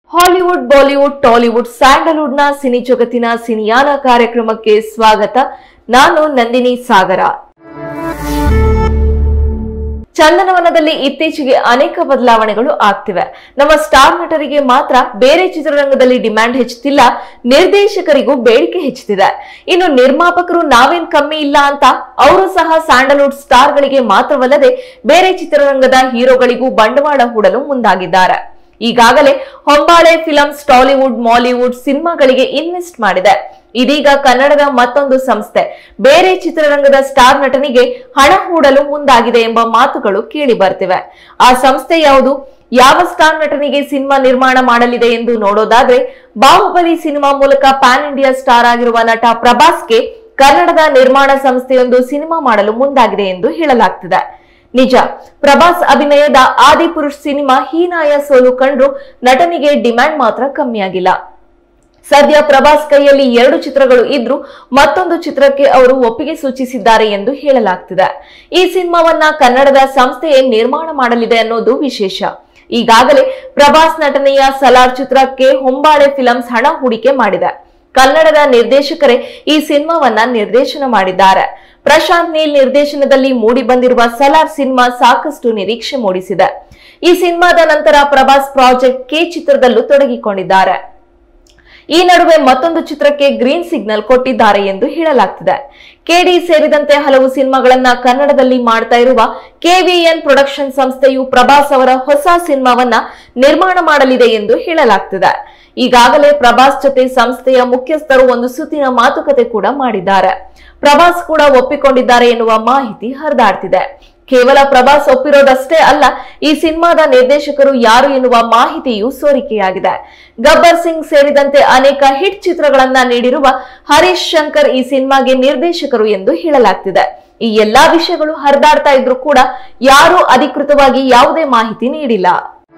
Hollywood Bollywood Tollywood ಸ್ಯಾಂಡಲ್ವುಡ್ನ cine ಜಗತ್ತಿನ ಸಿನಿಯಾನ ಕಾರ್ಯಕ್ರಮಕ್ಕೆ ಸ್ವಾಗತ ನಾನು ನಂದಿನಿ ಸಾಗರ ಚಂದನವನದಲ್ಲಿ ಇತ್ತೀಚೆಗೆ ಅನೇಕ ಬದಲಾವಣೆಗಳು ಆಗ್ತಿವೆ ನಮ್ಮ ಸ್ಟಾರ್ ನಟರಿಗೆ ಮಾತ್ರ ಬೇರೆ ಚಿತ್ರರಂಗದಲ್ಲಿ ಡಿಮ್ಯಾಂಡ್ ಹೆಚ್ಚುತ್ತಿಲ್ಲ ನಿರ್ದೇಶಕರಿಗೂ ಬೇಡಿಕೆ ಹೆಚ್ಚುತ್ತಿದೆ ಇನ್ನು ನಿರ್ಮಾಪಕರು ನಾವೇನ್ ಕಮ್ಮಿ ಇಲ್ಲ ಅಂತ ಅವರು ಸಹ ಸ್ಯಾಂಡಲ್ವುಡ್ ಸ್ಟಾರ್ಗಳಿಗೆ ಮಾತ್ರವಲ್ಲದೆ ಬೇರೆ ಚಿತ್ರರಂಗದ ಹೀರೋಗಳಿಗೂ ಬಂಡವಾಳ ಹೂಡಲು ಮುಂದಾಗಿದ್ದಾರೆ ಈಗಾಗಲೇ ಹೊಂಬಾಳೆ ಫಿಲಮ್ಸ್ ಟಾಲಿವುಡ್ ಮಾಲಿವುಡ್ ಸಿನಿಮಾಗಳಿಗೆ ಇನ್ವೆಸ್ಟ್ ಮಾಡಿದೆ ಇದೀಗ ಕನ್ನಡದ ಮತ್ತೊಂದು ಸಂಸ್ಥೆ ಬೇರೆ ಚಿತ್ರರಂಗದ ಸ್ಟಾರ್ ನಟನಿಗೆ ಹಣ ಹೂಡಲು ಮುಂದಾಗಿದೆ ಎಂಬ ಮಾತುಗಳು ಕೇಳಿ ಬರ್ತಿವೆ ಆ ಸಂಸ್ಥೆ ಯಾವುದು ಯಾವ ಸ್ಟಾರ್ ನಟನಿಗೆ ಸಿನಿಮಾ ನಿರ್ಮಾಣ ಮಾಡಲಿದೆ ಎಂದು ನೋಡೋದಾದ್ರೆ ಬಾಹುಬಲಿ ಸಿನಿಮಾ ಮೂಲಕ ಪ್ಯಾನ್ ಇಂಡಿಯಾ ಸ್ಟಾರ್ ಆಗಿರುವ ನಟ ಪ್ರಭಾಸ್ಗೆ ಕನ್ನಡದ ನಿರ್ಮಾಣ ಸಂಸ್ಥೆಯೊಂದು ಸಿನಿಮಾ ಮಾಡಲು ಮುಂದಾಗಿದೆ ಎಂದು ಹೇಳಲಾಗ್ತಿದೆ ನಿಜ ಪ್ರಭಾಸ್ ಅಭಿನಯದ ಆದಿಪುರುಷ್ ಸಿನಿಮಾ ಹೀನಾಯ ಸೋಲು ಕಂಡ್ರು ನಟನಿಗೆ ಡಿಮ್ಯಾಂಡ್ ಮಾತ್ರ ಕಮ್ಮಿಯಾಗಿಲ್ಲ ಸದ್ಯ ಪ್ರಭಾಸ್ ಕೈಯಲ್ಲಿ ಎರಡು ಚಿತ್ರಗಳು ಇದ್ರು ಮತ್ತೊಂದು ಚಿತ್ರಕ್ಕೆ ಅವರು ಒಪ್ಪಿಗೆ ಸೂಚಿಸಿದ್ದಾರೆ ಎಂದು ಹೇಳಲಾಗ್ತಿದೆ ಈ ಸಿನಿಮಾವನ್ನ ಕನ್ನಡದ ಸಂಸ್ಥೆಯೇ ನಿರ್ಮಾಣ ಮಾಡಲಿದೆ ಅನ್ನೋದು ವಿಶೇಷ ಈಗಾಗಲೇ ಪ್ರಭಾಸ್ ನಟನೆಯ ಸಲಾರ್ ಚಿತ್ರಕ್ಕೆ ಹೊಂಬಾಳೆ ಫಿಲಮ್ಸ್ ಹಣ ಹೂಡಿಕೆ ಮಾಡಿದೆ ಕನ್ನಡದ ನಿರ್ದೇಶಕರೇ ಈ ಸಿನಿಮಾವನ್ನ ನಿರ್ದೇಶನ ಮಾಡಿದ್ದಾರೆ ಪ್ರಶಾಂತ್ ನೀಲ್ ನಿರ್ದೇಶನದಲ್ಲಿ ಮೂಡಿ ಬಂದಿರುವ ಸಲಾರ್ ಸಿನಿಮಾ ಸಾಕಷ್ಟು ನಿರೀಕ್ಷೆ ಮೂಡಿಸಿದೆ ಈ ಸಿನಿಮಾದ ನಂತರ ಪ್ರಭಾಸ್ ಪ್ರಾಜೆಕ್ಟ್ ಕೆ ಚಿತ್ರದಲ್ಲೂ ತೊಡಗಿಕೊಂಡಿದ್ದಾರೆ ಈ ನಡುವೆ ಮತ್ತೊಂದು ಚಿತ್ರಕ್ಕೆ ಗ್ರೀನ್ ಸಿಗ್ನಲ್ ಕೊಟ್ಟಿದ್ದಾರೆ ಎಂದು ಹೇಳಲಾಗ್ತಿದೆ ಕೆಡಿ ಸೇರಿದಂತೆ ಹಲವು ಸಿನಿಮಾಗಳನ್ನ ಕನ್ನಡದಲ್ಲಿ ಮಾಡ್ತಾ ಇರುವ ಕೆವಿಎನ್ ಪ್ರೊಡಕ್ಷನ್ ಸಂಸ್ಥೆಯು ಪ್ರಭಾಸ್ ಅವರ ಹೊಸ ಸಿನಿಮಾವನ್ನ ನಿರ್ಮಾಣ ಮಾಡಲಿದೆ ಎಂದು ಹೇಳಲಾಗ್ತಿದೆ ಈಗಾಗಲೇ ಪ್ರಭಾಸ್ ಜೊತೆ ಸಂಸ್ಥೆಯ ಮುಖ್ಯಸ್ಥರು ಒಂದು ಸುತ್ತಿನ ಮಾತುಕತೆ ಕೂಡ ಮಾಡಿದ್ದಾರೆ ಪ್ರಭಾಸ್ ಕೂಡ ಒಪ್ಪಿಕೊಂಡಿದ್ದಾರೆ ಎನ್ನುವ ಮಾಹಿತಿ ಹರಿದಾಡ್ತಿದೆ ಕೇವಲ ಪ್ರಭಾಸ್ ಒಪ್ಪಿರೋದಷ್ಟೇ ಅಲ್ಲ ಈ ಸಿನಿಮಾದ ನಿರ್ದೇಶಕರು ಯಾರು ಎನ್ನುವ ಮಾಹಿತಿಯೂ ಸೋರಿಕೆಯಾಗಿದೆ ಗಬ್ಬರ್ ಸಿಂಗ್ ಸೇರಿದಂತೆ ಅನೇಕ ಹಿಟ್ ಚಿತ್ರಗಳನ್ನ ನೀಡಿರುವ ಹರೀಶ್ ಶಂಕರ್ ಈ ಸಿನಿಮಾಗೆ ನಿರ್ದೇಶಕರು ಎಂದು ಹೇಳಲಾಗ್ತಿದೆ ಈ ಎಲ್ಲಾ ವಿಷಯಗಳು ಹರಿದಾಡ್ತಾ ಇದ್ರು ಕೂಡ ಯಾರೂ ಅಧಿಕೃತವಾಗಿ ಯಾವುದೇ ಮಾಹಿತಿ ನೀಡಿಲ್ಲ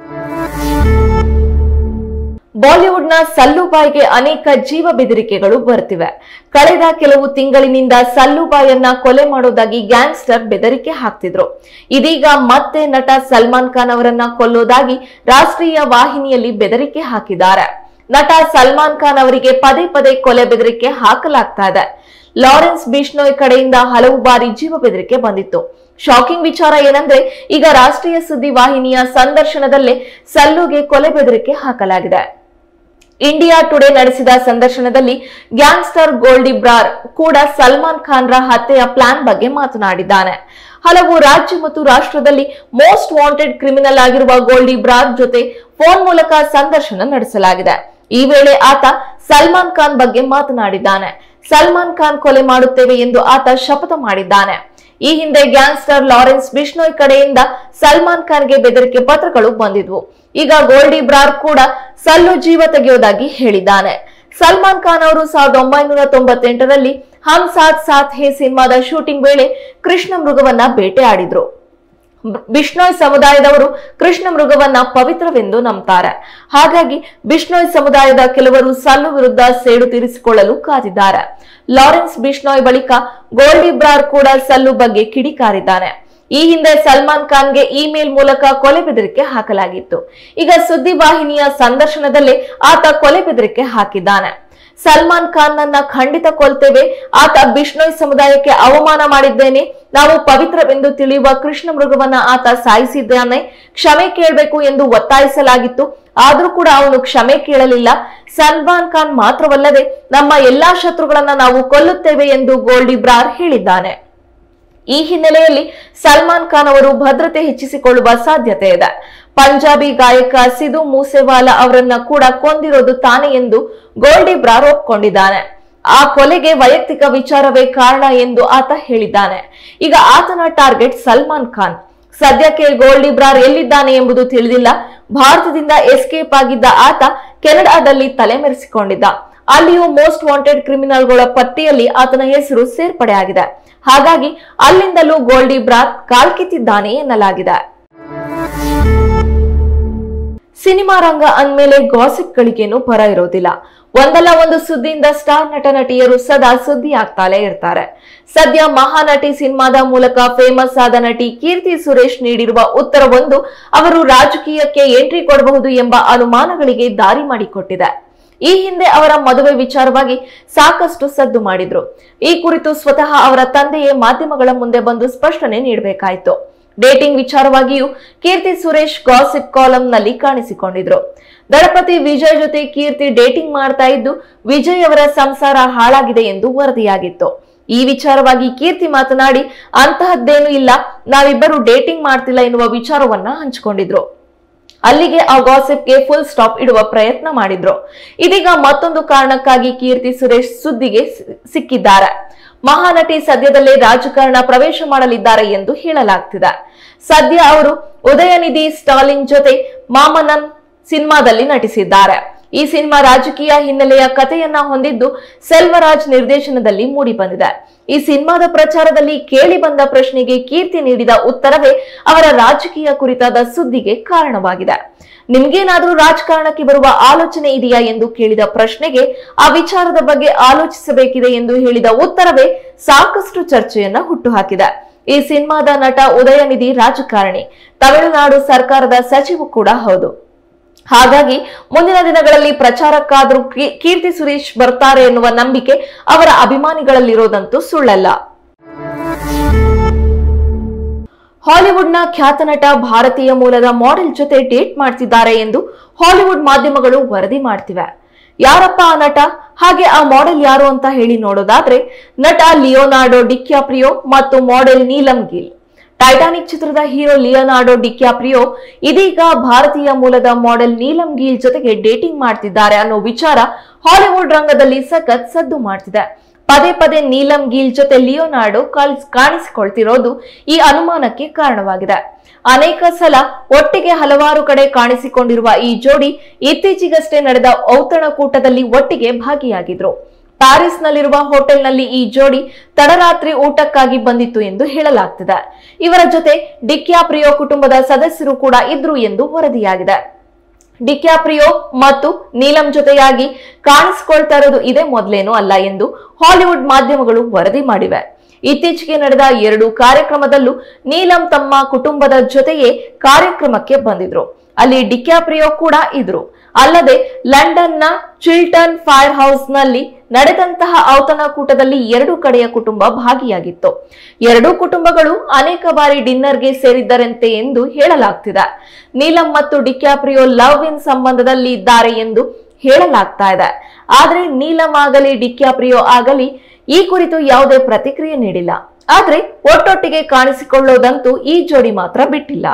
ಬಾಲಿವುಡ್ನ ಸಲ್ಲುಬಾಯ್ಗೆ ಅನೇಕ ಜೀವ ಬೆದರಿಕೆಗಳು ಬರ್ತಿವೆ ಕಳೆದ ಕೆಲವು ತಿಂಗಳಿನಿಂದ ಸಲ್ಲುಬಾಯನ್ನ ಕೊಲೆ ಮಾಡೋದಾಗಿ ಗ್ಯಾಂಗ್ಸ್ಟರ್ ಬೆದರಿಕೆ ಹಾಕ್ತಿದ್ರು ಇದೀಗ ಮತ್ತೆ ನಟ ಸಲ್ಮಾನ್ ಖಾನ್ ಅವರನ್ನ ಕೊಲ್ಲೋದಾಗಿ ರಾಷ್ಟ್ರೀಯ ವಾಹಿನಿಯಲ್ಲಿ ಬೆದರಿಕೆ ಹಾಕಿದ್ದಾರೆ ನಟ ಸಲ್ಮಾನ್ ಖಾನ್ ಅವರಿಗೆ ಪದೇ ಪದೇ ಕೊಲೆ ಬೆದರಿಕೆ ಹಾಕಲಾಗ್ತಾ ಇದೆ ಲಾರೆನ್ಸ್ ಬಿಷ್ಣೋಯ್ ಕಡೆಯಿಂದ ಹಲವು ಬಾರಿ ಜೀವ ಬೆದರಿಕೆ ಬಂದಿತ್ತು ಶಾಕಿಂಗ್ ವಿಚಾರ ಏನಂದ್ರೆ ಈಗ ರಾಷ್ಟ್ರೀಯ ಸುದ್ದಿ ವಾಹಿನಿಯ ಸಂದರ್ಶನದಲ್ಲೇ ಸಲ್ಲುಗೆ ಕೊಲೆ ಬೆದರಿಕೆ ಹಾಕಲಾಗಿದೆ ಇಂಡಿಯಾ ಟುಡೇ ನಡೆಸಿದ ಸಂದರ್ಶನದಲ್ಲಿ ಗ್ಯಾಂಗ್ಸ್ಟರ್ ಗೋಲ್ಡಿ ಬ್ರಾರ್ ಕೂಡ ಸಲ್ಮಾನ್ ಖಾನ್ರ ಹತ್ಯೆಯ ಪ್ಲಾನ್ ಬಗ್ಗೆ ಮಾತನಾಡಿದ್ದಾನೆ ಹಲವು ರಾಜ್ಯ ಮತ್ತು ರಾಷ್ಟ್ರದಲ್ಲಿ ಮೋಸ್ಟ್ ವಾಂಟೆಡ್ ಕ್ರಿಮಿನಲ್ ಆಗಿರುವ ಗೋಲ್ಡಿ ಬ್ರಾರ್ ಜೊತೆ ಫೋನ್ ಮೂಲಕ ಸಂದರ್ಶನ ನಡೆಸಲಾಗಿದೆ ಈ ವೇಳೆ ಆತ ಸಲ್ಮಾನ್ ಖಾನ್ ಬಗ್ಗೆ ಮಾತನಾಡಿದ್ದಾನೆ ಸಲ್ಮಾನ್ ಖಾನ್ ಕೊಲೆ ಮಾಡುತ್ತೇವೆ ಎಂದು ಆತ ಶಪಥ ಮಾಡಿದ್ದಾನೆ ಈ ಹಿಂದೆ ಗ್ಯಾಂಗ್ಸ್ಟರ್ ಲಾರೆನ್ಸ್ ಬಿಷ್ಣೋಯ್ ಕಡೆಯಿಂದ ಸಲ್ಮಾನ್ ಖಾನ್ಗೆ ಬೆದರಿಕೆ ಪತ್ರಗಳು ಬಂದಿದ್ವು ಈಗ ಗೋಲ್ಡಿ ಬ್ರಾರ್ ಕೂಡ ಸಲ್ಲು ಜೀವ ತೆಗೆಯೋದಾಗಿ ಹೇಳಿದ್ದಾನೆ ಸಲ್ಮಾನ್ ಖಾನ್ ಅವರು ಸಾವಿರದ ಒಂಬೈನೂರ ತೊಂಬತ್ತೆಂಟರಲ್ಲಿ ಹಮ್ ಸಾಥ್ ಸಾಥ್ ಹೇ ಸಿನಿಮಾದ ಶೂಟಿಂಗ್ ವೇಳೆ ಕೃಷ್ಣ ಮೃಗವನ್ನ ಬೇಟೆಯಾಡಿದ್ರು ಬಿಷ್ಣೋಯ್ ಸಮುದಾಯದವರು ಕೃಷ್ಣ ಮೃಗವನ್ನ ಪವಿತ್ರವೆಂದು ನಂಬ್ತಾರೆ ಹಾಗಾಗಿ ಬಿಷ್ಣೋಯ್ ಸಮುದಾಯದ ಕೆಲವರು ಸಲ್ಲು ವಿರುದ್ಧ ಸೇಡು ತೀರಿಸಿಕೊಳ್ಳಲು ಕಾದಿದ್ದಾರೆ ಲಾರೆನ್ಸ್ ಬಿಷ್ಣೋಯ್ ಬಳಿಕ ಗೋಲ್ಡಿ ಬ್ರಾರ್ ಕೂಡ ಸಲ್ಲು ಬಗ್ಗೆ ಕಿಡಿಕಾರಿದ್ದಾನೆ ಈ ಹಿಂದೆ ಸಲ್ಮಾನ್ ಖಾನ್ಗೆ ಇಮೇಲ್ ಮೂಲಕ ಕೊಲೆ ಬೆದರಿಕೆ ಹಾಕಲಾಗಿತ್ತು ಈಗ ಸುದ್ದಿ ವಾಹಿನಿಯ ಸಂದರ್ಶನದಲ್ಲೇ ಆತ ಕೊಲೆ ಬೆದರಿಕೆ ಹಾಕಿದ್ದಾನೆ ಸಲ್ಮಾನ್ ಖಾನ್ ನನ್ನ ಖಂಡಿತ ಕೊಲ್ತೇವೆ ಆತ ಬಿಷ್ಣೋಯ್ ಸಮುದಾಯಕ್ಕೆ ಅವಮಾನ ಮಾಡಿದ್ದೇನೆ ನಾವು ಪವಿತ್ರವೆಂದು ತಿಳಿಯುವ ಕೃಷ್ಣ ಮೃಗವನ್ನ ಆತ ಸಾಯಿಸಿದ್ದಾನೆ ಕ್ಷಮೆ ಕೇಳಬೇಕು ಎಂದು ಒತ್ತಾಯಿಸಲಾಗಿತ್ತು ಆದ್ರೂ ಕೂಡ ಅವನು ಕ್ಷಮೆ ಕೇಳಲಿಲ್ಲ ಸಲ್ಮಾನ್ ಖಾನ್ ಮಾತ್ರವಲ್ಲದೆ ನಮ್ಮ ಎಲ್ಲಾ ಶತ್ರುಗಳನ್ನ ನಾವು ಕೊಲ್ಲುತ್ತೇವೆ ಎಂದು ಗೋಲ್ಡಿ ಬ್ರಾರ್ ಹೇಳಿದ್ದಾನೆ ಈ ಹಿನ್ನೆಲೆಯಲ್ಲಿ ಸಲ್ಮಾನ್ ಖಾನ್ ಅವರು ಭದ್ರತೆ ಹೆಚ್ಚಿಸಿಕೊಳ್ಳುವ ಸಾಧ್ಯತೆ ಇದೆ ಪಂಜಾಬಿ ಗಾಯಕ ಸಿಧು ಮೂಸೆವಾಲಾ ಅವರನ್ನ ಕೂಡ ಕೊಂದಿರೋದು ತಾನೇ ಎಂದು ಗೋಲ್ಡಿ ಬ್ರಾರ್ ಒಪ್ಕೊಂಡಿದ್ದಾನೆ ಆ ಕೊಲೆಗೆ ವೈಯಕ್ತಿಕ ವಿಚಾರವೇ ಕಾರಣ ಎಂದು ಆತ ಹೇಳಿದ್ದಾನೆ ಈಗ ಆತನ ಟಾರ್ಗೆಟ್ ಸಲ್ಮಾನ್ ಖಾನ್ ಸದ್ಯಕ್ಕೆ ಗೋಲ್ಡಿ ಬ್ರಾರ್ ಎಲ್ಲಿದ್ದಾನೆ ಎಂಬುದು ತಿಳಿದಿಲ್ಲ ಭಾರತದಿಂದ ಎಸ್ಕೇಪ್ ಆಗಿದ್ದ ಆತ ಕೆನಡಾದಲ್ಲಿ ತಲೆಮೆರೆಸಿಕೊಂಡಿದ್ದ ಅಲ್ಲಿಯೂ ಮೋಸ್ಟ್ ವಾಂಟೆಡ್ ಕ್ರಿಮಿನಲ್ಗಳ ಪಟ್ಟಿಯಲ್ಲಿ ಆತನ ಹೆಸರು ಸೇರ್ಪಡೆಯಾಗಿದೆ ಹಾಗಾಗಿ ಅಲ್ಲಿಂದಲೂ ಗೋಲ್ಡಿ ಬ್ರಾರ್ ಕಾಲ್ಕಿತ್ತಿದ್ದಾನೆ ಎನ್ನಲಾಗಿದೆ ಸಿನಿಮಾ ರಂಗ ಅಂದ್ಮೇಲೆ ಗಾಸಿಪ್ಗಳಿಗೇನು ಪರ ಇರೋದಿಲ್ಲ ಒಂದಲ್ಲ ಒಂದು ಸುದ್ದಿಯಿಂದ ಸ್ಟಾರ್ ನಟ ನಟಿಯರು ಸದಾ ಸುದ್ದಿ ಆಗ್ತಾನೆ ಇರ್ತಾರೆ ಸದ್ಯ ಮಹಾನಟಿ ಸಿನಿಮಾದ ಮೂಲಕ ಫೇಮಸ್ ಆದ ನಟಿ ಕೀರ್ತಿ ಸುರೇಶ್ ನೀಡಿರುವ ಉತ್ತರವೊಂದು ಅವರು ರಾಜಕೀಯಕ್ಕೆ ಎಂಟ್ರಿ ಕೊಡಬಹುದು ಎಂಬ ಅನುಮಾನಗಳಿಗೆ ದಾರಿ ಮಾಡಿಕೊಟ್ಟಿದೆ ಈ ಹಿಂದೆ ಅವರ ಮದುವೆ ವಿಚಾರವಾಗಿ ಸಾಕಷ್ಟು ಸದ್ದು ಮಾಡಿದ್ರು ಈ ಕುರಿತು ಸ್ವತಃ ಅವರ ತಂದೆಯೇ ಮಾಧ್ಯಮಗಳ ಮುಂದೆ ಬಂದು ಸ್ಪಷ್ಟನೆ ನೀಡಬೇಕಾಯಿತು ಡೇಟಿಂಗ್ ವಿಚಾರವಾಗಿಯೂ ಕೀರ್ತಿ ಸುರೇಶ್ ಗಾಸಿಪ್ ಕಾಲಂನಲ್ಲಿ ಕಾಣಿಸಿಕೊಂಡಿದ್ರು ದಳಪತಿ ವಿಜಯ್ ಜೊತೆ ಕೀರ್ತಿ ಡೇಟಿಂಗ್ ಮಾಡ್ತಾ ಇದ್ದು ವಿಜಯ್ ಅವರ ಸಂಸಾರ ಹಾಳಾಗಿದೆ ಎಂದು ವರದಿಯಾಗಿತ್ತು ಈ ವಿಚಾರವಾಗಿ ಕೀರ್ತಿ ಮಾತನಾಡಿ ಅಂತಹದ್ದೇನೂ ಇಲ್ಲ ನಾವಿಬ್ಬರು ಡೇಟಿಂಗ್ ಮಾಡ್ತಿಲ್ಲ ಎನ್ನುವ ವಿಚಾರವನ್ನ ಹಂಚಿಕೊಂಡಿದ್ರು ಅಲ್ಲಿಗೆ ಆ ಗಾಸಿಪ್ಗೆ ಫುಲ್ ಸ್ಟಾಪ್ ಇಡುವ ಪ್ರಯತ್ನ ಮಾಡಿದ್ರು ಇದೀಗ ಮತ್ತೊಂದು ಕಾರಣಕ್ಕಾಗಿ ಕೀರ್ತಿ ಸುರೇಶ್ ಸುದ್ದಿಗೆ ಸಿ- ಸಿಕ್ಕಿದ್ದಾರೆ ಮಹಾನಟಿ ಸದ್ಯದಲ್ಲೇ ರಾಜಕಾರಣ ಪ್ರವೇಶ ಮಾಡಲಿದ್ದಾರೆ ಎಂದು ಹೇಳಲಾಗ್ತಿದೆ ಸದ್ಯ ಅವರು ಉದಯನಿಧಿ ಸ್ಟಾಲಿನ್ ಜೊತೆ ಮಾಮನನ್ ಸಿನಿಮಾದಲ್ಲಿ ನಟಿಸಿದ್ದಾರೆ ಈ ಸಿನಿಮಾ ರಾಜಕೀಯ ಹಿನ್ನೆಲೆಯ ಕಥೆಯನ್ನ ಹೊಂದಿದ್ದು ಸೆಲ್ವರಾಜ್ ನಿರ್ದೇಶನದಲ್ಲಿ ಮೂಡಿ ಬಂದಿದೆ ಈ ಸಿನಿಮಾದ ಪ್ರಚಾರದಲ್ಲಿ ಕೇಳಿ ಬಂದ ಪ್ರಶ್ನೆಗೆ ಕೀರ್ತಿ ನೀಡಿದ ಉತ್ತರವೇ ಅವರ ರಾಜಕೀಯ ಕುರಿತಾದ ಸುದ್ದಿಗೆ ಕಾರಣವಾಗಿದೆ ನಿಮ್ಗೇನಾದ್ರೂ ರಾಜಕಾರಣಕ್ಕೆ ಬರುವ ಆಲೋಚನೆ ಇದೆಯಾ ಎಂದು ಕೇಳಿದ ಪ್ರಶ್ನೆಗೆ ಆ ವಿಚಾರದ ಬಗ್ಗೆ ಆಲೋಚಿಸಬೇಕಿದೆ ಎಂದು ಹೇಳಿದ ಉತ್ತರವೇ ಸಾಕಷ್ಟು ಚರ್ಚೆಯನ್ನ ಹುಟ್ಟುಹಾಕಿದೆ ಈ ಸಿನಿಮಾದ ನಟ ಉದಯನಿಧಿ ರಾಜಕಾರಣಿ ತಮಿಳುನಾಡು ಸರ್ಕಾರದ ಸಚಿವ ಕೂಡ ಹೌದು ಹಾಗಾಗಿ ಮುಂದಿನ ದಿನಗಳಲ್ಲಿ ಪ್ರಚಾರಕ್ಕಾದ್ರೂ ಕೀ- ಕೀರ್ತಿ ಸುರೇಶ್ ಬರ್ತಾರೆ ಎನ್ನುವ ನಂಬಿಕೆ ಅವರ ಅಭಿಮಾನಿಗಳಲ್ಲಿರೋದಂತೂ ಸುಳ್ಳಲ್ಲ ಹಾಲಿವುಡ್ನ ಖ್ಯಾತ ನಟ ಭಾರತೀಯ ಮೂಲದ ಮಾಡೆಲ್ ಜೊತೆ ಡೇಟ್ ಮಾಡ್ತಿದ್ದಾರೆ ಎಂದು ಹಾಲಿವುಡ್ ಮಾಧ್ಯಮಗಳು ವರದಿ ಮಾಡ್ತಿವೆ ಯಾರಪ್ಪ ಆ ನಟ ಹಾಗೆ ಆ ಮಾಡೆಲ್ ಯಾರು ಅಂತ ಹೇಳಿ ನೋಡೋದಾದ್ರೆ ನಟ ಲಿಯೋನಾರ್ಡೋ ಡಿಕ್ಯಾಪ್ರಿಯೋ ಮತ್ತು ಮಾಡೆಲ್ ನೀಲಂ ಗಿಲ್ ಟೈಟಾನಿಕ್ ಚಿತ್ರದ ಹೀರೋ ಲಿಯೋನಾರ್ಡೋ ಡಿಕ್ಯಾಪ್ರಿಯೋ ಇದೀಗ ಭಾರತೀಯ ಮೂಲದ ಮಾಡೆಲ್ ನೀಲಂ ಗೀಲ್ ಜೊತೆಗೆ ಡೇಟಿಂಗ್ ಮಾಡ್ತಿದ್ದಾರೆ ಅನ್ನೋ ವಿಚಾರ ಹಾಲಿವುಡ್ ರಂಗದಲ್ಲಿ ಸಖತ್ ಸದ್ದು ಮಾಡ್ತಿದೆ ಪದೇ ಪದೇ ನೀಲಂ ಗೀಲ್ ಜೊತೆ ಲಿಯೋನಾರ್ಡೋ ಕಾಣಿಸ್- ಕಾಣಿಸಿಕೊಳ್ತಿರೋದು ಈ ಅನುಮಾನಕ್ಕೆ ಕಾರಣವಾಗಿದೆ ಅನೇಕ ಸಲ ಒಟ್ಟಿಗೆ ಹಲವಾರು ಕಡೆ ಕಾಣಿಸಿಕೊಂಡಿರುವ ಈ ಜೋಡಿ ಇತ್ತೀಚೆಗಷ್ಟೇ ನಡೆದ ಔತಣಕೂಟದಲ್ಲಿ ಒಟ್ಟಿಗೆ ಭಾಗಿಯಾಗಿದ್ರು ಪ್ಯಾರಿಸ್ನಲ್ಲಿರುವ ಹೋಟೆಲ್ನಲ್ಲಿ ಈ ಜೋಡಿ ತಡರಾತ್ರಿ ಊಟಕ್ಕಾಗಿ ಬಂದಿತ್ತು ಎಂದು ಹೇಳಲಾಗ್ತಿದೆ ಇವರ ಜೊತೆ ಡಿಕ್ಯಾಪ್ರಿಯೋ ಕುಟುಂಬದ ಸದಸ್ಯರು ಕೂಡ ಇದ್ರು ಎಂದು ವರದಿಯಾಗಿದೆ ಡಿಕ್ಯಾಪ್ರಿಯೋ ಮತ್ತು ನೀಲಂ ಜೊತೆಯಾಗಿ ಕಾಣಿಸಿಕೊಳ್ತಾ ಇರೋದು ಇದೇ ಮೊದಲೇನೂ ಅಲ್ಲ ಎಂದು ಹಾಲಿವುಡ್ ಮಾಧ್ಯಮಗಳು ವರದಿ ಮಾಡಿವೆ ಇತ್ತೀಚೆಗೆ ನಡೆದ ಎರಡು ಕಾರ್ಯಕ್ರಮದಲ್ಲೂ ನೀಲಂ ತಮ್ಮ ಕುಟುಂಬದ ಜೊತೆಯೇ ಕಾರ್ಯಕ್ರಮಕ್ಕೆ ಬಂದಿದ್ರು ಅಲ್ಲಿ ಡಿಕ್ಯಾಪ್ರಿಯೋ ಕೂಡ ಇದ್ರು ಅಲ್ಲದೆ ಲಂಡನ್ನ ಚಿಲ್ಟನ್ ಫೈರ್ ಹೌಸ್ ನಲ್ಲಿ ನಡೆದಂತಹ ಔತಣಕೂಟದಲ್ಲಿ ಎರಡು ಕಡೆಯ ಕುಟುಂಬ ಭಾಗಿಯಾಗಿತ್ತು ಎರಡೂ ಕುಟುಂಬಗಳು ಅನೇಕ ಬಾರಿ ಡಿನ್ನರ್ಗೆ ಸೇರಿದ್ದರಂತೆ ಎಂದು ಹೇಳಲಾಗ್ತಿದೆ ನೀಲಂ ಮತ್ತು ಡಿಕ್ಯಾಪ್ರಿಯೋ ಲವ್ ಇನ್ ಸಂಬಂಧದಲ್ಲಿ ಇದ್ದಾರೆ ಎಂದು ಹೇಳಲಾಗ್ತಾ ಇದೆ ಆದ್ರೆ ನೀಲಂ ಆಗಲಿ ಡಿಕ್ಯಾಪ್ರಿಯೋ ಆಗಲಿ ಈ ಕುರಿತು ಯಾವುದೇ ಪ್ರತಿಕ್ರಿಯೆ ನೀಡಿಲ್ಲ ಆದ್ರೆ ಒಟ್ಟೊಟ್ಟಿಗೆ ಕಾಣಿಸಿಕೊಳ್ಳೋದಂತೂ ಈ ಜೋಡಿ ಮಾತ್ರ ಬಿಟ್ಟಿಲ್ಲ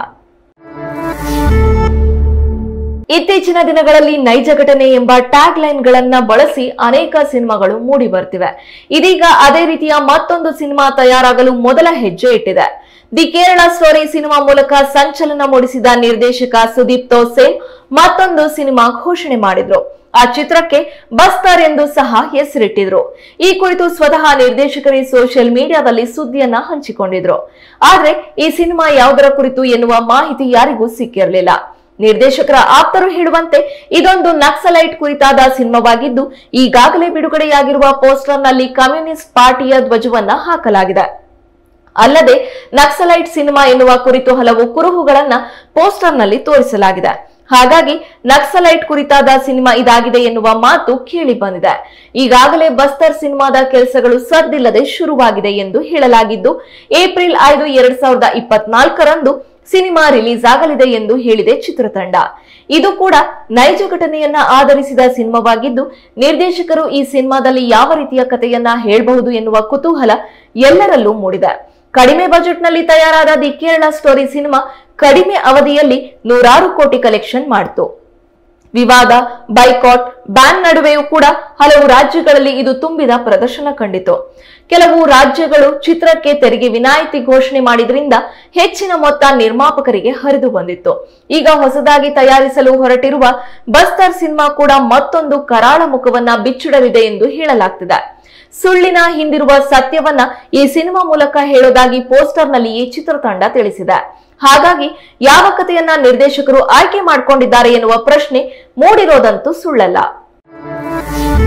ಇತ್ತೀಚಿನ ದಿನಗಳಲ್ಲಿ ನೈಜ ಘಟನೆ ಎಂಬ ಟ್ಯಾಗ್ ಲೈನ್ ಗಳನ್ನ ಬಳಸಿ ಅನೇಕ ಸಿನಿಮಾಗಳು ಮೂಡಿ ಬರ್ತಿವೆ ಇದೀಗ ಅದೇ ರೀತಿಯ ಮತ್ತೊಂದು ಸಿನಿಮಾ ತಯಾರಾಗಲು ಮೊದಲ ಹೆಜ್ಜೆ ಇಟ್ಟಿದೆ ದಿ ಕೇರಳ ಸ್ಟೋರಿ ಸಿನಿಮಾ ಮೂಲಕ ಸಂಚಲನ ಮೂಡಿಸಿದ ನಿರ್ದೇಶಕ ಸುದೀಪ್ ತೋಸೇನ್ ಮತ್ತೊಂದು ಸಿನಿಮಾ ಘೋಷಣೆ ಮಾಡಿದ್ರು ಆ ಚಿತ್ರಕ್ಕೆ ಬಸ್ತರ್ ಎಂದು ಸಹ ಹೆಸರಿಟ್ಟಿದ್ರು ಈ ಕುರಿತು ಸ್ವತಃ ನಿರ್ದೇಶಕರೇ ಸೋಷಿಯಲ್ ಮೀಡಿಯಾದಲ್ಲಿ ಸುದ್ದಿಯನ್ನ ಹಂಚಿಕೊಂಡಿದ್ರು ಆದ್ರೆ ಈ ಸಿನಿಮಾ ಯಾವುದರ ಕುರಿತು ಎನ್ನುವ ಮಾಹಿತಿ ಯಾರಿಗೂ ಸಿಕ್ಕಿರಲಿಲ್ಲ ನಿರ್ದೇಶಕರ ಆಪ್ತರು ಹೇಳುವಂತೆ ಇದೊಂದು ನಕ್ಸಲೈಟ್ ಕುರಿತಾದ ಸಿನಿಮಾವಾಗಿದ್ದು ಈಗಾಗಲೇ ಬಿಡುಗಡೆಯಾಗಿರುವ ಪೋಸ್ಟರ್ನಲ್ಲಿ ಕಮ್ಯುನಿಸ್ಟ್ ಪಾರ್ಟಿಯ ಧ್ವಜವನ್ನ ಹಾಕಲಾಗಿದೆ ಅಲ್ಲದೆ ನಕ್ಸಲೈಟ್ ಸಿನಿಮಾ ಎನ್ನುವ ಕುರಿತು ಹಲವು ಕುರುಹುಗಳನ್ನ ಪೋಸ್ಟರ್ನಲ್ಲಿ ತೋರಿಸಲಾಗಿದೆ ಹಾಗಾಗಿ ನಕ್ಸಲೈಟ್ ಕುರಿತಾದ ಸಿನಿಮಾ ಇದಾಗಿದೆ ಎನ್ನುವ ಮಾತು ಕೇಳಿ ಬಂದಿದೆ ಈಗಾಗಲೇ ಬಸ್ತರ್ ಸಿನಿಮಾದ ಕೆಲಸಗಳು ಸದ್ದಿಲ್ಲದೆ ಶುರುವಾಗಿದೆ ಎಂದು ಹೇಳಲಾಗಿದ್ದು ಏಪ್ರಿಲ್ ಐದು ಎರಡ್ ಸಾವಿರದ ಇಪ್ಪತ್ನಾಲ್ಕರಂದು ಸಿನಿಮಾ ರಿಲೀಸ್ ಆಗಲಿದೆ ಎಂದು ಹೇಳಿದೆ ಚಿತ್ರತಂಡ ಇದು ಕೂಡ ನೈಜ ಘಟನೆಯನ್ನ ಆಧರಿಸಿದ ಸಿನಿಮಾವಾಗಿದ್ದು ನಿರ್ದೇಶಕರು ಈ ಸಿನಿಮಾದಲ್ಲಿ ಯಾವ ರೀತಿಯ ಕಥೆಯನ್ನ ಹೇಳಬಹುದು ಎನ್ನುವ ಕುತೂಹಲ ಎಲ್ಲರಲ್ಲೂ ಮೂಡಿದೆ ಕಡಿಮೆ ಬಜೆಟ್ನಲ್ಲಿ ತಯಾರಾದ ದಿ ಕೇರಳ ಸ್ಟೋರಿ ಸಿನಿಮಾ ಕಡಿಮೆ ಅವಧಿಯಲ್ಲಿ ನೂರಾರು ಕೋಟಿ ಕಲೆಕ್ಷನ್ ಮಾಡಿತು ವಿವಾದ ಬೈಕಾಟ್ ಬ್ಯಾನ್ ನಡುವೆಯೂ ಕೂಡ ಹಲವು ರಾಜ್ಯಗಳಲ್ಲಿ ಇದು ತುಂಬಿದ ಪ್ರದರ್ಶನ ಕಂಡಿತು ಕೆಲವು ರಾಜ್ಯಗಳು ಚಿತ್ರಕ್ಕೆ ತೆರಿಗೆ ವಿನಾಯಿತಿ ಘೋಷಣೆ ಮಾಡಿದ್ರಿಂದ ಹೆಚ್ಚಿನ ಮೊತ್ತ ನಿರ್ಮಾಪಕರಿಗೆ ಹರಿದು ಬಂದಿತ್ತು ಈಗ ಹೊಸದಾಗಿ ತಯಾರಿಸಲು ಹೊರಟಿರುವ ಬಸ್ತರ್ ಸಿನಿಮಾ ಕೂಡ ಮತ್ತೊಂದು ಕರಾಳ ಮುಖವನ್ನ ಬಿಚ್ಚಿಡಲಿದೆ ಎಂದು ಹೇಳಲಾಗ್ತಿದೆ ಸುಳ್ಳಿನ ಹಿಂದಿರುವ ಸತ್ಯವನ್ನ ಈ ಸಿನಿಮಾ ಮೂಲಕ ಹೇಳೋದಾಗಿ ಪೋಸ್ಟರ್ನಲ್ಲಿಯೇ ಚಿತ್ರತಂಡ ತಿಳಿಸಿದೆ ಹಾಗಾಗಿ ಯಾವ ಕಥೆಯನ್ನ ನಿರ್ದೇಶಕರು ಆಯ್ಕೆ ಮಾಡಿಕೊಂಡಿದ್ದಾರೆ ಎನ್ನುವ ಪ್ರಶ್ನೆ ಮೂಡಿರೋದಂತೂ ಸುಳ್ಳಲ್ಲ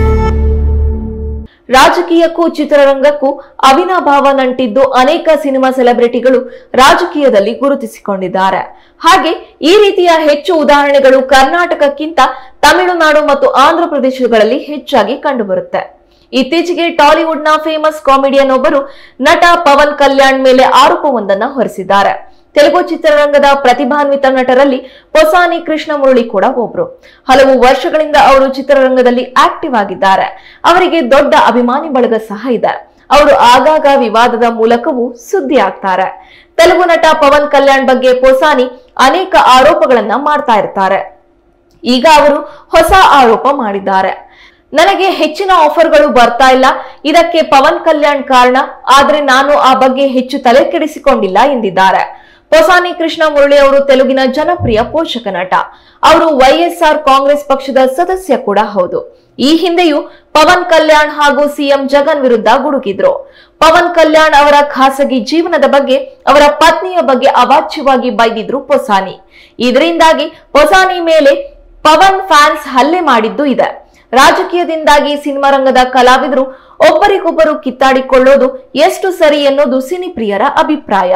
ರಾಜಕೀಯಕ್ಕೂ ಚಿತ್ರರಂಗಕ್ಕೂ ಅವಿನಾಭಾವ ನಂಟಿದ್ದು ಅನೇಕ ಸಿನಿಮಾ ಸೆಲೆಬ್ರಿಟಿಗಳು ರಾಜಕೀಯದಲ್ಲಿ ಗುರುತಿಸಿಕೊಂಡಿದ್ದಾರೆ ಹಾಗೆ ಈ ರೀತಿಯ ಹೆಚ್ಚು ಉದಾಹರಣೆಗಳು ಕರ್ನಾಟಕಕ್ಕಿಂತ ತಮಿಳುನಾಡು ಮತ್ತು ಆಂಧ್ರ ಪ್ರದೇಶಗಳಲ್ಲಿ ಹೆಚ್ಚಾಗಿ ಕಂಡುಬರುತ್ತೆ ಇತ್ತೀಚೆಗೆ ಟಾಲಿವುಡ್ನ ಫೇಮಸ್ ಕಾಮಿಡಿಯನ್ ಒಬ್ಬರು ನಟ ಪವನ್ ಕಲ್ಯಾಣ್ ಮೇಲೆ ಆರೋಪವೊಂದನ್ನ ಹೊರಿಸಿದ್ದಾರೆ ತೆಲುಗು ಚಿತ್ರರಂಗದ ಪ್ರತಿಭಾನ್ವಿತ ನಟರಲ್ಲಿ ಪೊಸಾನಿ ಕೃಷ್ಣ ಮುರಳಿ ಕೂಡ ಒಬ್ರು ಹಲವು ವರ್ಷಗಳಿಂದ ಅವರು ಚಿತ್ರರಂಗದಲ್ಲಿ ಆಕ್ಟಿವ್ ಆಗಿದ್ದಾರೆ ಅವರಿಗೆ ದೊಡ್ಡ ಅಭಿಮಾನಿ ಬಳಗ ಸಹ ಇದೆ ಅವರು ಆಗಾಗ ವಿವಾದದ ಮೂಲಕವೂ ಸುದ್ದಿ ಆಗ್ತಾರೆ ತೆಲುಗು ನಟ ಪವನ್ ಕಲ್ಯಾಣ್ ಬಗ್ಗೆ ಪೊಸಾನಿ ಅನೇಕ ಆರೋಪಗಳನ್ನ ಮಾಡ್ತಾ ಇರ್ತಾರೆ ಈಗ ಅವರು ಹೊಸ ಆರೋಪ ಮಾಡಿದ್ದಾರೆ ನನಗೆ ಹೆಚ್ಚಿನ ಆಫರ್ಗಳು ಬರ್ತಾ ಇಲ್ಲ ಇದಕ್ಕೆ ಪವನ್ ಕಲ್ಯಾಣ್ ಕಾರಣ ಆದ್ರೆ ನಾನು ಆ ಬಗ್ಗೆ ಹೆಚ್ಚು ತಲೆ ಕೆಡಿಸಿಕೊಂಡಿಲ್ಲ ಎಂದಿದ್ದಾರೆ ಪೊಸಾನಿ ಕೃಷ್ಣ ಮುರಳಿ ಅವರು ತೆಲುಗಿನ ಜನಪ್ರಿಯ ಪೋಷಕ ನಟ ಅವರು ವೈಎಸ್ಆರ್ ಕಾಂಗ್ರೆಸ್ ಪಕ್ಷದ ಸದಸ್ಯ ಕೂಡ ಹೌದು ಈ ಹಿಂದೆಯೂ ಪವನ್ ಕಲ್ಯಾಣ್ ಹಾಗೂ ಸಿಎಂ ಜಗನ್ ವಿರುದ್ಧ ಗುಡುಗಿದ್ರು ಪವನ್ ಕಲ್ಯಾಣ್ ಅವರ ಖಾಸಗಿ ಜೀವನದ ಬಗ್ಗೆ ಅವರ ಪತ್ನಿಯ ಬಗ್ಗೆ ಅವಾಚ್ಯವಾಗಿ ಬೈದಿದ್ರು ಪೊಸಾನಿ ಇದರಿಂದಾಗಿ ಪೊಸಾನಿ ಮೇಲೆ ಪವನ್ ಫ್ಯಾನ್ಸ್ ಹಲ್ಲೆ ಮಾಡಿದ್ದು ಇದೆ ರಾಜಕೀಯದಿಂದಾಗಿ ಸಿನಿಮಾ ರಂಗದ ಕಲಾವಿದರು ಒಬ್ಬರಿಗೊಬ್ಬರು ಕಿತ್ತಾಡಿಕೊಳ್ಳೋದು ಎಷ್ಟು ಸರಿ ಎನ್ನುವುದು ಸಿನಿ ಪ್ರಿಯರ ಅಭಿಪ್ರಾಯ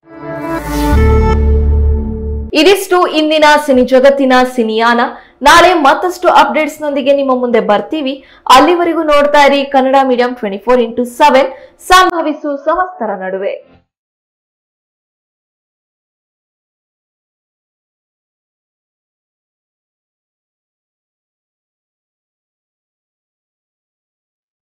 ಇದಿಷ್ಟು ಇಂದಿನ ಸಿನಿ ಜಗತ್ತಿನ ಸಿನಿಯಾನ ನಾಳೆ ಮತ್ತಷ್ಟು ಅಪ್ಡೇಟ್ಸ್ ನೊಂದಿಗೆ ನಿಮ್ಮ ಮುಂದೆ ಬರ್ತೀವಿ ಅಲ್ಲಿವರೆಗೂ ನೋಡ್ತಾ ಇರಿ Kannada medium twenty four into seven ಸಂಭವಿಸು ಸಮಸ್ತರ ನಡುವೆ